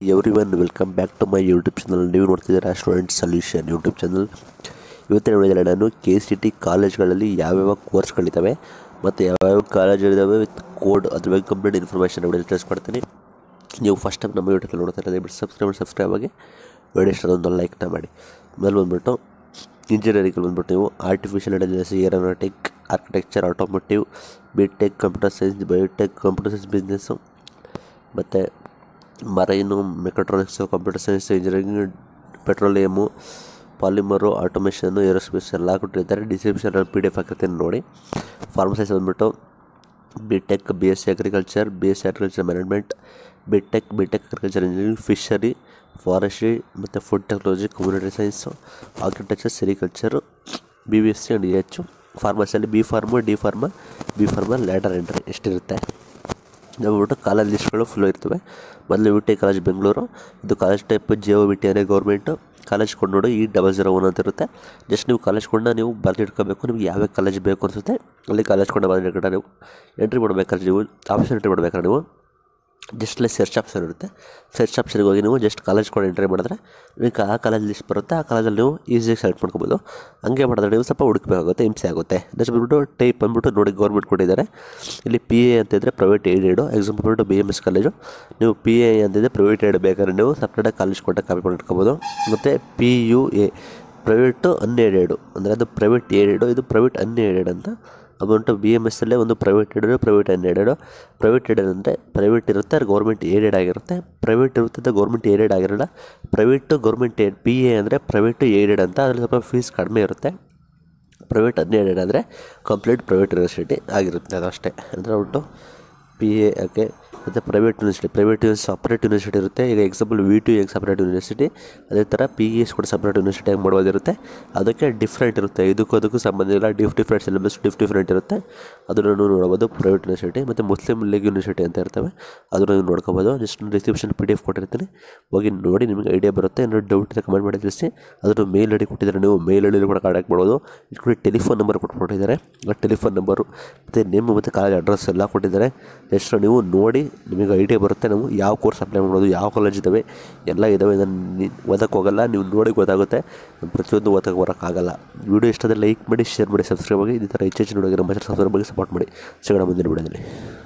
every everyone welcome back to my YouTube channel ನೀವು ನೋಡ್ತಿದ್ದೀರಾ student solution YouTube channel ಇವತ್ತಿನ ನೋಡಿದರೆ ನಾನು ಕೆ ಸಿ ಟಿ ಕಾಲೇಜ್ಗಳಲ್ಲಿ ಯಾವ್ಯಾವ ಕೋರ್ಸ್ಗಳಿದ್ದಾವೆ ಮತ್ತು ಯಾವ್ಯಾವ ಕಾಲೇಜ್ಗಳಿದ್ದಾವೆ ವಿತ್ ಕೋಡ್ ಅದ್ರ ಬಗ್ಗೆ ಕಂಪ್ಲೀಟ್ ಇನ್ಫಾರ್ಮೇಷನ್ ವಿಡಿಯೋ ತಿಳಿಸ್ಕೊಡ್ತೀನಿ ನೀವು ಫಸ್ಟ್ ಟೈಮ್ ನಮ್ಮ ಯೂಟ್ಯೂಬ್ ನೋಡ್ತಾ ಇರೋದು ಬಿಟ್ಟು ಸಬ್ಸ್ಕ್ರೈಬ್ ಸಬ್ಸ್ಕ್ರೈಬ್ ಆಗಿ ವಿಡಿಯೋ ಇಷ್ಟ ಒಂದು ಲೈಕ್ನ ಮಾಡಿ ಆಮೇಲೆ ಬಂದ್ಬಿಟ್ಟು ಇಂಜಿನಿಯರಿಂಗಲ್ಲಿ ಬಂದ್ಬಿಟ್ಟು ನೀವು artificial intelligence aeronautic architecture automotive B tech computer science biotech computer science business ಮತ್ತು marine mechatronics computer science engineering petroleum polymer automation aerospace ಎಲ್ಲ ಕೊಟ್ಟಿರ್ತಾರೆ ಡಿಸ್ಕ್ರಿಪ್ಷನ್ ಪಿ ಡಿ ಎಫ್ ಹಾಕಿರ್ತೀನಿ ನೋಡಿ ಫಾರ್ಮಸೈನ್ಸ್ ಬಂದ್ಬಿಟ್ಟು B tech B S C agriculture B S C agriculture management B tech B tech agriculture engineering fishery forestry ಮತ್ತು food technology community science architecture sericulture B B S C and H ಫಾರ್ಮಸಿಯಲ್ಲಿ B pharm D pharma B pharma lateral entry ಎಷ್ಟಿರುತ್ತೆ ನೋಡ್ಬಿಟ್ಟು college ಲಿಸ್ಟ್ಗಳು full ಇರ್ತವೆ ಮೊದಲು V T college Bengaluru ಇದು college type G O V T ಅಂದರೆ government college code ನೋಡಿ ಈ double zero one ಅಂತ ಇರುತ್ತೆ ಜಸ್ಟ್ ನೀವು ಕಾಲೇಜ್ ಕೋಡ್ನ ನೀವು ಬರೆದಿಟ್ಕೋಬೇಕು ನಿಮ್ಗೆ ಯಾವ ಕಾಲೇಜ್ ಬೇಕು ಅನಿಸುತ್ತೆ ಅಲ್ಲಿ ಕಾಲೇಜ್ ಕೋಡ್ನ ಬರೆದಿಟ್ಕೊಂಡ್ರೆ ನೀವು ಎಂಟ್ರಿ ಮಾಡ್ಬೇಕಾದ್ರೆ ನೀವು ಆಪ್ಷನ್ ಎಂಟ್ರಿ ಮಾಡ್ಬೇಕಾದ್ರೆ ನೀವು ಜಸ್ಟ್ ಅಲ್ಲಿ ಸರ್ಚ್ ಆಪ್ಷನ್ ಇರುತ್ತೆ ಸರ್ಚ್ ಆಪ್ಷನ್ಗೆ ಹೋಗಿ ನೀವು ಜಸ್ಟ್ ಕಾಲೇಜ್ ಕೋಡ್ ಎಂಟ್ರಿ ಮಾಡಿದ್ರೆ ನಿಮಗೆ ಆ ಕಾಲೇಜ್ ಲಿಸ್ಟ್ ಬರುತ್ತೆ ಆ ಕಾಲೇಜಲ್ಲಿ ನೀವು ಈಸಿಯಾಗಿ ಸೆಲೆಕ್ಟ್ ಮಾಡ್ಕೊಬೋದು ಹಂಗೆ ಮಾಡಿದ್ರೆ ನೀವು ಸ್ವಲ್ಪ ಹುಡುಕಬೇಕಾಗುತ್ತೆ ಹಿಂಸೆ ಆಗುತ್ತೆ ನೆಕ್ಸ್ಟ್ ಬಂದ್ಬಿಟ್ಟು ಟೈಪ್ ಬಂದ್ಬಿಟ್ಟು ನೋಡಿ ಗೌರ್ಮೆಂಟ್ ಕೊಟ್ಟಿದ್ದಾರೆ ಇಲ್ಲಿ ಪಿ ಎ ಅಂತಿದ್ರೆ ಪ್ರೈವೇಟ್ ಏಡೆಡು ಎಕ್ಸಾಂಪಲ್ ಬಂದ್ಬಿಟ್ಟು ಬಿ ಎಮ್ ಎಸ್ ಕಾಲೇಜು ನೀವು ಪಿ ಎ ಅಂತಿದ್ರೆ ಪ್ರೈವೇಟ್ ಏಡ್ ಬೇಕಾದ್ರೆ ನೀವು ಸಪ್ರೇಟಾಗಿ ಕಾಲೇಜ್ ಕೊಟ್ಟ ಕಾಪಿ ಮಾಡಿ ಇಟ್ಕೋಬೋದು ಮತ್ತು P U A private unaided ಅಂದರೆ ಅದು ಪ್ರೈವೇಟ್ ಏಡೆಡು ಇದು ಪ್ರೈವೇಟ್ ಅನ್ಏಡೆಡ್ ಅಂತ ಅಮೌಂಟು ಬಿ ಎಮ್ ಎಸ್ಸಲ್ಲೇ ಒಂದು private aided private unaided private aided ಅಂದರೆ ಪ್ರೈವೇಟ್ ಇರುತ್ತೆ ಅದು ಗೌರ್ಮೆಂಟ್ ಏಡೆಡ್ ಆಗಿರುತ್ತೆ ಪ್ರೈವೇಟ್ ಇರುತ್ತೆ ಗೌರ್ಮೆಂಟ್ ಏಡೆಡ್ ಆಗಿರಲ್ಲ private government aid P A ಅಂದರೆ ಪ್ರೈವೇಟು ಏಡೆಡ್ ಅಂತ ಅದರಲ್ಲಿ ಸ್ವಲ್ಪ ಫೀಸ್ ಕಡಿಮೆ ಇರುತ್ತೆ ಪ್ರೈವೇಟ್ ಅನ್ಏಡೆಡ್ ಅಂದರೆ ಕಂಪ್ಲೀಟ್ ಪ್ರೈವೇಟ್ ಯೂನಿವರ್ಸಿಟಿ ಆಗಿರುತ್ತೆ ಅದು ಅಷ್ಟೇ ಅಂದರೆ ಒಟ್ಟು ಪಿ ಎ ಓಕೆ ಮತ್ತು private university private university separate university ಇರುತ್ತೆ ಈಗ ಎಕ್ಸಾಂಪಲ್ ವಿ ಟಿ ಎಗ್ ಸಪ್ರೇಟ್ ಯೂನಿವರ್ಸಿಟಿ ಅದೇ ಥರ ಪಿ ಇ ಎಸ್ ಕೂಡ ಸಪ್ರೇಟ್ ಯೂನಿವರ್ಸಿಟಿಯಾಗಿ ಮಾಡ್ಬೋದಿರುತ್ತೆ ಅದಕ್ಕೆ ಡಿಫ್ರೆಂಟ್ ಇರುತ್ತೆ ಇದಕ್ಕೂ ಅದಕ್ಕೂ ಸಂಬಂಧ ಇಲ್ಲ diff different syllabus diff different ಇರುತ್ತೆ ಅದನ್ನು ನೋಡ್ಬೋದು ಪ್ರೈವೇಟ್ ಯೂನಿವರ್ಸಿಟಿ ಮತ್ತು ಮುಸ್ಲಿಂ ಲೀಗ್ ಯೂನಿವರ್ಸಿಟಿ ಅಂತ ಇರ್ತವೆ ಅದನ್ನು ನೀವು ನೋಡ್ಕೋಬೋದು just description P D F ಕೊಟ್ಟಿರ್ತೀನಿ ಹೋಗಿ ನೋಡಿ ನಿಮಗೆ ಐಡಿಯಾ ಬರುತ್ತೆ ಏನಾದ್ರು ಡೌಟ್ ಇದೆ ಕಮೆಂಟ್ ಮಾಡಿ ತಿಳಿಸಿ ಅದ್ರ ಮೇಲ್ ಐ ಡಿ ಕೊಟ್ಟಿದ್ದಾರೆ ನೀವು ಮೇಲ್ ಐ ಡಿ ಕೂಡ ಕಾಂಟ್ಯಾಕ್ಟ್ ಮಾಡ್ಬೋದು ಇದು ಕೂಡ ಟೆಲಿಫೋನ್ ನಂಬರ್ ಕೊಟ್ಬಿಟ್ಟಿದ್ದಾರೆ ಆ ಟೆಲಿಫೋನ್ ನಂಬರು ಮತ್ತು ನೇಮ್ ಮತ್ತು ಕಾಲೇಜ್ ಅಡ್ರೆಸ್ ಎಲ್ಲ ಕೊಟ್ಟಿದ್ದಾರೆ ಜಸ್ಟ್ ನೀವು ನೋಡಿ ನಿಮಗೆ ಐಡಿಯಾ ಬರುತ್ತೆ ನಾವು ಯಾವ ಕೋರ್ಸ್ ಅಪ್ಲೈ ಮಾಡೋದು ಯಾವ ಕಾಲೇಜ್ ಇದ್ದಾವೆ ಎಲ್ಲ ಇದ್ದಾವೆ ನಾನು ಓದಕ್ಕೆ ಹೋಗಲ್ಲ ನೀವು ನೋಡಿ ಗೊತ್ತಾಗುತ್ತೆ ಪ್ರತಿಯೊಂದು ಓದಕ್ಕೆ ಬರೋಕ್ಕಾಗಲ್ಲ ವಿಡಿಯೋ ಇಷ್ಟದ ಲೈಕ್ ಮಾಡಿ ಶೇರ್ ಮಾಡಿ ಸಬ್ಸ್ಕ್ರೈಬ್ ಆಗಿ ಇದೇ ಥರ ಹೆಚ್ಚು ಹೆಚ್ಚು ನೋಡೋಕೆ ನಮ್ಮ ಸಬ್ಸ್ಕ್ರೈಬ್ ಆಗಿ ಸಪೋರ್ಟ್ ಮಾಡಿ ಸಿಗೋಣ ಮುಂದಿನ ವಿಡಿಯೋದಲ್ಲಿ